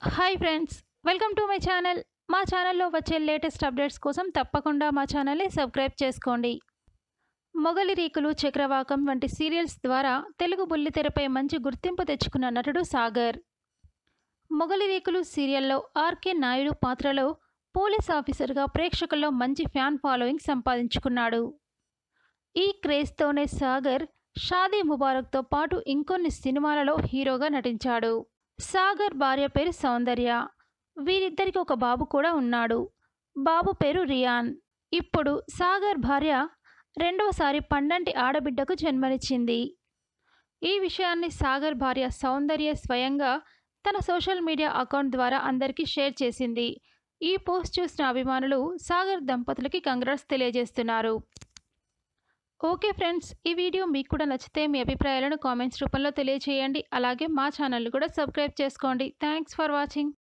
hi friends welcome to my channel మా ఛానల్లో వచ్చే లేటెస్ట్ అప్డేట్స్ కోసం తప్పకుండా మా ఛానల్ని సబ్స్క్రైబ్ చేసుకోండి మొగలి రీకులు చక్రవాకం వంటి సీరియల్స్ ద్వారా తెలుగు బుల్లితెరపై మంచి గుర్తింపు తెచ్చుకున్న నటుడు సాగర్ మొగలి రీకులు సీరియల్లో ఆర్కే నాయుడు పాత్రలో పోలీస్ ఆఫీసర్గా ప్రేక్షకుల్లో మంచి ఫ్యాన్ ఫాలోయింగ్ సంపాదించుకున్నాడు ఈ క్రేజ్తోనే సాగర్ షాదీ ముబారక్తో పాటు ఇంకొన్ని సినిమాలలో హీరోగా నటించాడు సాగర్ భార్య పేరు సౌందర్య వీరిద్దరికి ఒక బాబు కూడా ఉన్నాడు బాబు పేరు రియాన్ ఇప్పుడు సాగర్ భార్య రెండవసారి పండంటి ఆడబిడ్డకు జన్మనిచ్చింది ఈ విషయాన్ని సాగర్ భార్య సౌందర్య స్వయంగా తన సోషల్ మీడియా అకౌంట్ ద్వారా అందరికీ షేర్ చేసింది ఈ పోస్ట్ చూసిన అభిమానులు సాగర్ దంపతులకి కంగ్రాట్స్ తెలియజేస్తున్నారు ఓకే ఫ్రెండ్స్ ఈ వీడియో మీకు కూడా నచ్చితే మీ అభిప్రాయాలను కామెంట్స్ రూపంలో తెలియజేయండి అలాగే మా ఛానల్ కూడా సబ్స్క్రైబ్ చేసుకోండి థ్యాంక్స్ ఫర్ వాచింగ్